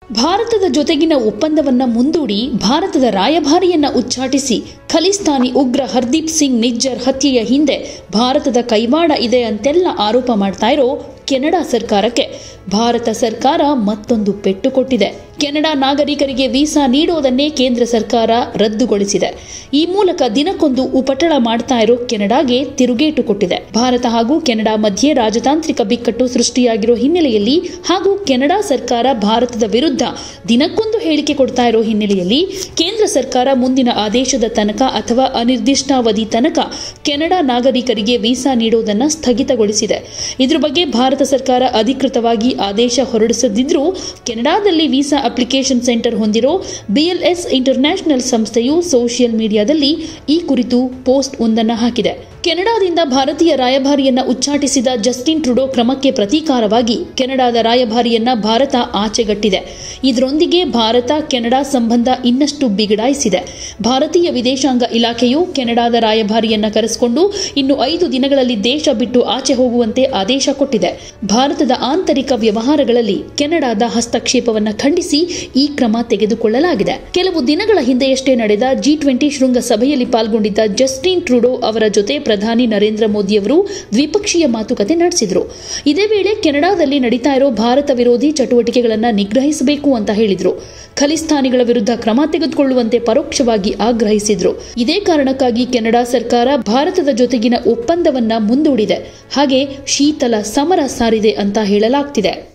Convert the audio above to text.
ಭಾರತದ ಜೊತೆಗಿನ ಒಪ್ಪಂದವನ್ನ ಮುಂದೂಡಿ ಭಾರತದ ರಾಯಭಾರಿಯನ್ನ ಉಚ್ಚಾಟಿಸಿ ಖಲಿಸ್ತಾನಿ ಉಗ್ರ ಹರ್ದೀಪ್ ಸಿಂಗ್ ನಿಜ್ಜರ್ ಹತ್ಯೆಯ ಹಿಂದೆ ಭಾರತದ ಕೈವಾಡ ಇದೆ ಅಂತೆಲ್ಲ ಆರೋಪ ಮಾಡ್ತಾ ಇರೋ ಕೆನಡಾ ಸರ್ಕಾರಕ್ಕೆ ಭಾರತ ಸರ್ಕಾರ ಮತ್ತೊಂದು ಪೆಟ್ಟು ಕೊಟ್ಟಿದೆ ಕೆನಡಾ ನಾಗರಿಕರಿಗೆ ವೀಸಾ ನೀಡೋದನ್ನೇ ಕೇಂದ್ರ ಸರ್ಕಾರ ರದ್ದುಗೊಳಿಸಿದೆ ಈ ಮೂಲಕ ದಿನಕ್ಕೊಂದು ಉಪಟಳ ಮಾಡ್ತಾ ಇರೋ ಕೆನಡಾಗೆ ತಿರುಗೇಟು ಕೊಟ್ಟಿದೆ ಭಾರತ ಹಾಗೂ ಕೆನಡಾ ಮಧ್ಯೆ ರಾಜತಾಂತ್ರಿಕ ಬಿಕ್ಕಟ್ಟು ಸೃಷ್ಟಿಯಾಗಿರೋ ಹಿನ್ನೆಲೆಯಲ್ಲಿ ಹಾಗೂ ಕೆನಡಾ ಸರ್ಕಾರ ಭಾರತದ ವಿರುದ್ಧ ದಿನಕ್ಕೊಂದು ಹೇಳಿಕೆ ಕೊಡ್ತಾ ಇರೋ ಹಿನ್ನೆಲೆಯಲ್ಲಿ ಕೇಂದ್ರ ಸರ್ಕಾರ ಮುಂದಿನ ಆದೇಶದ ತನಕ ಅಥವಾ ಅನಿರ್ದಿಷ್ಟಾವಧಿ ತನಕ ಕೆನಡಾ ನಾಗರಿಕರಿಗೆ ವೀಸಾ ನೀಡೋದನ್ನ ಸ್ಥಗಿತಗೊಳಿಸಿದೆ ಇದ್ರ ಬಗ್ಗೆ ಭಾರತ ಸರ್ಕಾರ ಅಧಿಕೃತವಾಗಿ ಆದೇಶ ಹೊರಡಿಸದಿದ್ರೂ ಕೆನಡಾದಲ್ಲಿ ವೀಸಾ ಅಪ್ಲಿಕೇಶನ್ ಸೆಂಟರ್ ಹೊಂದಿರೋ ಬಿಎಲ್ಎಸ್ ಇಂಟರ್ನ್ಯಾಷನಲ್ ಸಂಸ್ಥೆಯು ಸೋಷಿಯಲ್ ಮೀಡಿಯಾದಲ್ಲಿ ಈ ಕುರಿತು ಪೋಸ್ಟ್ ಒಂದನ್ನು ಹಾಕಿದೆ ಕೆನಡಾದಿಂದ ಭಾರತೀಯ ರಾಯಭಾರಿಯನ್ನ ಉಚ್ಚಾಟಿಸಿದ ಜಸ್ಟಿನ್ ಟ್ರುಡೋ ಕ್ರಮಕ್ಕೆ ಪ್ರತೀಕಾರವಾಗಿ ಕೆನಡಾದ ರಾಯಭಾರಿಯನ್ನ ಭಾರತ ಆಚೆಗಟ್ಟಿದೆ ಇದರೊಂದಿಗೆ ಭಾರತ ಕೆನಡಾ ಸಂಬಂಧ ಇನ್ನಷ್ಟು ಬಿಗಡಾಯಿಸಿದೆ ಭಾರತೀಯ ವಿದೇಶಾಂಗ ಇಲಾಖೆಯು ಕೆನಡಾದ ರಾಯಭಾರಿಯನ್ನ ಕರೆಸಿಕೊಂಡು ಇನ್ನು ಐದು ದಿನಗಳಲ್ಲಿ ದೇಶ ಬಿಟ್ಟು ಆಚೆ ಹೋಗುವಂತೆ ಆದೇಶ ಕೊಟ್ಟಿದೆ ಭಾರತದ ಆಂತರಿಕ ವ್ಯವಹಾರಗಳಲ್ಲಿ ಕೆನಡಾದ ಹಸ್ತಕ್ಷೇಪವನ್ನು ಖಂಡಿಸಿ ಈ ಕ್ರಮ ತೆಗೆದುಕೊಳ್ಳಲಾಗಿದೆ ಕೆಲವು ದಿನಗಳ ಹಿಂದೆಯಷ್ಟೇ ನಡೆದ ಜಿ ಟ್ವೆಂಟಿ ಶೃಂಗ ಸಭೆಯಲ್ಲಿ ಪಾಲ್ಗೊಂಡಿದ್ದ ಜಸ್ಟಿನ್ ಟ್ರುಡೋ ಅವರ ಜೊತೆ ಪ್ರಧಾನಿ ನರೇಂದ್ರ ಮೋದಿಯವರು ದ್ವಿಪಕ್ಷೀಯ ಮಾತುಕತೆ ನಡೆಸಿದ್ರು ಇದೇ ವೇಳೆ ಕೆನಡಾದಲ್ಲಿ ನಡೀತಾ ಇರೋ ಭಾರತ ವಿರೋಧಿ ಚಟುವಟಿಕೆಗಳನ್ನು ನಿಗ್ರಹಿಸಬೇಕು ಅಂತ ಹೇಳಿದ್ರು ಖಲಿಸ್ತಾನಿಗಳ ವಿರುದ್ಧ ಕ್ರಮ ತೆಗೆದುಕೊಳ್ಳುವಂತೆ ಪರೋಕ್ಷವಾಗಿ ಆಗ್ರಹಿಸಿದ್ರು ಇದೇ ಕಾರಣಕ್ಕಾಗಿ ಕೆನಡಾ ಸರ್ಕಾರ ಭಾರತದ ಜೊತೆಗಿನ ಒಪ್ಪಂದವನ್ನ ಮುಂದೂಡಿದೆ ಹಾಗೆ ಶೀತಲ ಸಮರ ಸಾರಿದೆ ಅಂತ ಹೇಳಲಾಗ್ತಿದೆ